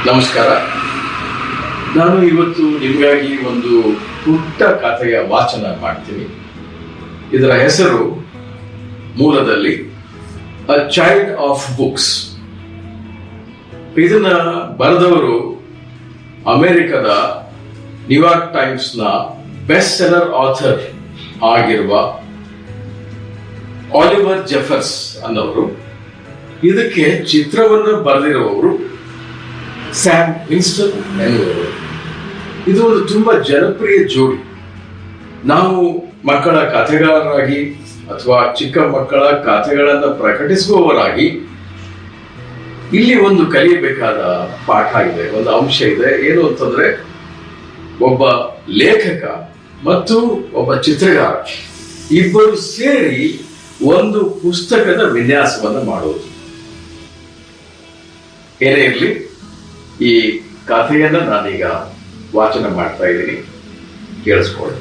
ನಮಸ್ಕಾರ ನಾನು ಇವತ್ತು ನಿಮಗಾಗಿ ಒಂದು ಪುಟ್ಟ ಕಥೆಯ ವಾಚನ ಮಾಡ್ತೀನಿ ಇದರ ಹೆಸರು ಮೂಲದಲ್ಲಿ ಅ ಚೈಲ್ಡ್ ಆಫ್ ಬುಕ್ಸ್ ಇದನ್ನ ಬರೆದವರು ಅಮೆರಿಕದ ನ್ಯೂಯಾರ್ಕ್ ಟೈಮ್ಸ್ನ ಬೆಸ್ಟ್ ಸೆಲರ್ ಆಥರ್ ಆಗಿರುವ ಆಲಿವರ್ ಜೆಫರ್ಸ್ ಅನ್ನೋರು ಇದಕ್ಕೆ ಚಿತ್ರವನ್ನು ಬರೆದಿರುವವರು ಸ್ಯಾಮ್ ವಿನ್ಸ್ಟನ್ ಎನ್ನುವರು ಇದು ಒಂದು ತುಂಬಾ ಜನಪ್ರಿಯ ಜೋಡಿ ನಾವು ಮಕ್ಕಳ ಕಥೆಗಾರರಾಗಿ ಅಥವಾ ಚಿಕ್ಕ ಮಕ್ಕಳ ಕಥೆಗಳನ್ನು ಪ್ರಕಟಿಸುವವರಾಗಿ ಇಲ್ಲಿ ಒಂದು ಕಲಿಯಬೇಕಾದ ಪಾಠ ಇದೆ ಒಂದು ಅಂಶ ಇದೆ ಏನು ಅಂತಂದ್ರೆ ಒಬ್ಬ ಲೇಖಕ ಮತ್ತು ಒಬ್ಬ ಚಿತ್ರಗಾರ ಇಬ್ಬರು ಸೇರಿ ಒಂದು ಪುಸ್ತಕದ ವಿನ್ಯಾಸವನ್ನು ಮಾಡುವುದು ಏನೇ ಇರಲಿ ಈ ಕಥೆಯನ್ನ ನಾನೀಗ ವಾಚನ ಮಾಡ್ತಾ ಇದ್ದೀನಿ ಕೇಳಿಸ್ಕೊಳ್ಳಿ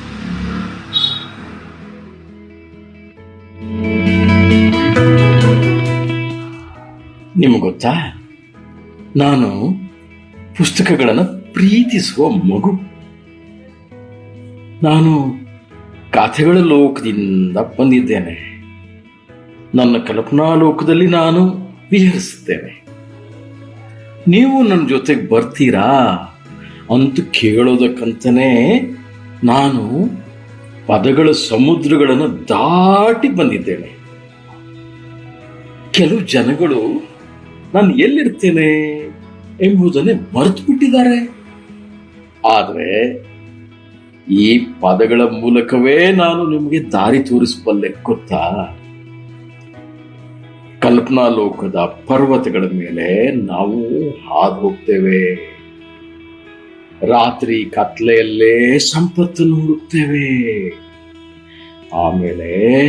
ನಿಮ್ಗೆ ಗೊತ್ತಾ ನಾನು ಪುಸ್ತಕಗಳನ್ನು ಪ್ರೀತಿಸುವ ಮಗು ನಾನು ಕಥೆಗಳ ಲೋಕದಿಂದ ಬಂದಿದ್ದೇನೆ ನನ್ನ ಕಲ್ಪನಾ ಲೋಕದಲ್ಲಿ ನಾನು ವಿಹರಿಸುತ್ತೇನೆ ನೀವು ನನ್ನ ಜೊತೆಗೆ ಬರ್ತೀರಾ ಅಂತ ಕೇಳೋದಕ್ಕಂತನೇ ನಾನು ಪದಗಳ ಸಮುದ್ರಗಳನ್ನು ದಾಟಿ ಬಂದಿದ್ದೇನೆ ಕೆಲವು ಜನಗಳು ನಾನು ಎಲ್ಲಿರ್ತೇನೆ ಎಂಬುದನ್ನೇ ಮರೆತು ಬಿಟ್ಟಿದ್ದಾರೆ ಆದರೆ ಈ ಪದಗಳ ಮೂಲಕವೇ ನಾನು ನಿಮಗೆ ದಾರಿ ತೋರಿಸಬಲ್ಲೆ ಗೊತ್ತಾ ಕಲ್ಪನಾ ಲೋಕದ ಪರ್ವತಗಳ ಮೇಲೆ ನಾವು ಹಾದು ಹೋಗ್ತೇವೆ ರಾತ್ರಿ ಕತ್ಲೆಯಲ್ಲೇ ಸಂಪತ್ತನ್ನು ಹುಡುಕ್ತೇವೆ ಆಮೇಲೆ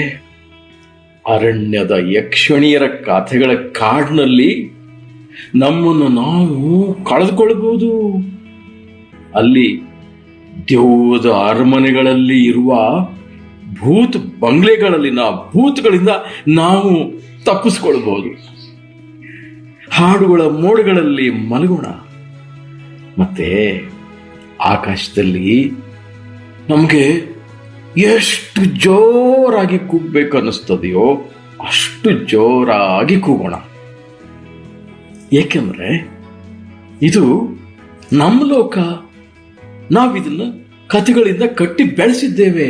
ಅರಣ್ಯದ ಯಕ್ಷಣಿಯರ ಕಥೆಗಳ ಕಾಡಿನಲ್ಲಿ ನಮ್ಮನ್ನು ನಾವು ಕಳೆದುಕೊಳ್ಬಹುದು ಅಲ್ಲಿ ದೇವದ ಅರಮನೆಗಳಲ್ಲಿ ಇರುವ ಭೂತ್ ಬಂಗ್ಲೆಗಳಲ್ಲಿನ ಭೂತ್ಗಳಿಂದ ನಾವು ತಪ್ಪಿಸ್ಕೊಳ್ಬಹುದು ಹಾಡುಗಳ ಮೋಡಗಳಲ್ಲಿ ಮಲಗೋಣ ಮತ್ತೆ ಆಕಾಶದಲ್ಲಿ ನಮಗೆ ಎಷ್ಟು ಜೋರಾಗಿ ಕೂಗ್ಬೇಕು ಅನ್ನಿಸ್ತದೆಯೋ ಅಷ್ಟು ಜೋರಾಗಿ ಕೂಗೋಣ ಏಕೆಂದ್ರೆ ಇದು ನಮ್ಮ ಲೋಕ ನಾವಿದನ್ನ ಕಥೆಗಳಿಂದ ಕಟ್ಟಿ ಬೆಳೆಸಿದ್ದೇವೆ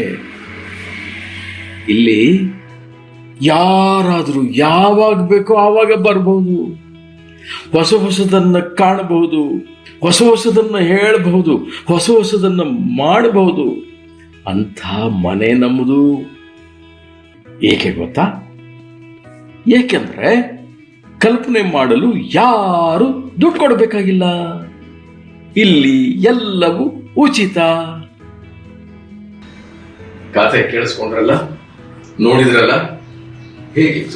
ಇಲ್ಲಿ ಯಾರಾದರೂ ಯಾವಾಗ ಬೇಕೋ ಆವಾಗ ಬರ್ಬಹುದು ಹೊಸ ಹೊಸದನ್ನ ಕಾಣಬಹುದು ಹೊಸ ಹೊಸದನ್ನ ಹೇಳಬಹುದು ಹೊಸ ಹೊಸದನ್ನ ಮಾಡಬಹುದು ಅಂಥ ಮನೆ ನಮ್ಮದು ಏಕೆ ಗೊತ್ತಾ ಏಕೆಂದ್ರೆ ಕಲ್ಪನೆ ಮಾಡಲು ಯಾರು ದುಡ್ಡು ಕೊಡಬೇಕಾಗಿಲ್ಲ ಇಲ್ಲಿ ಎಲ್ಲವೂ ಉಚಿತ ಕತೆ ಕೇಳಿಸ್ಕೊಂಡ್ರಲ್ಲ ನೋಡಿದ್ರಲ್ಲ ಹೇಗಿತ್ತು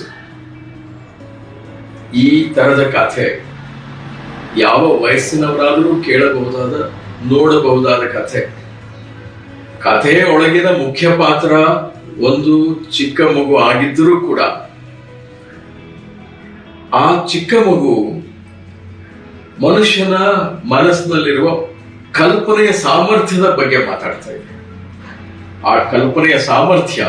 ಈ ತರದ ಕಥೆ ಯಾವ ವಯಸ್ಸಿನವರಾದರೂ ಕೇಳಬಹುದಾದ ನೋಡಬಹುದಾದ ಕಥೆ ಕಥೆಯ ಒಳಗಿನ ಮುಖ್ಯ ಪಾತ್ರ ಒಂದು ಚಿಕ್ಕ ಮಗು ಆಗಿದ್ದರೂ ಕೂಡ ಆ ಚಿಕ್ಕ ಮಗು ಮನುಷ್ಯನ ಮನಸ್ಸಿನಲ್ಲಿರುವ ಕಲ್ಪನೆಯ ಸಾಮರ್ಥ್ಯದ ಬಗ್ಗೆ ಮಾತಾಡ್ತಾ ಇದೆ ಆ ಕಲ್ಪನೆಯ ಸಾಮರ್ಥ್ಯ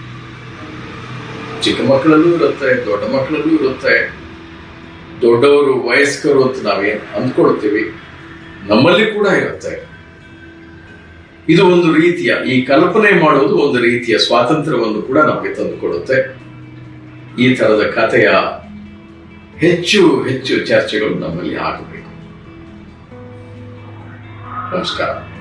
ಚಿಕ್ಕ ಮಕ್ಕಳಲ್ಲೂ ಇರುತ್ತೆ ದೊಡ್ಡ ಮಕ್ಕಳಲ್ಲೂ ಇರುತ್ತೆ ದೊಡ್ಡವರು ವಯಸ್ಕರು ಅಂತ ನಾವೇನ್ ಅಂದ್ಕೊಳ್ತೀವಿ ನಮ್ಮಲ್ಲಿ ಕೂಡ ಇರುತ್ತೆ ಇದು ಒಂದು ರೀತಿಯ ಈ ಕಲ್ಪನೆ ಮಾಡೋದು ಒಂದು ರೀತಿಯ ಸ್ವಾತಂತ್ರ್ಯವನ್ನು ಕೂಡ ನಮಗೆ ತಂದುಕೊಡುತ್ತೆ ಈ ತರದ ಕಥೆಯ ಹೆಚ್ಚು ಹೆಚ್ಚು ಚರ್ಚೆಗಳು ನಮ್ಮಲ್ಲಿ ಆಗಬೇಕು ನಮಸ್ಕಾರ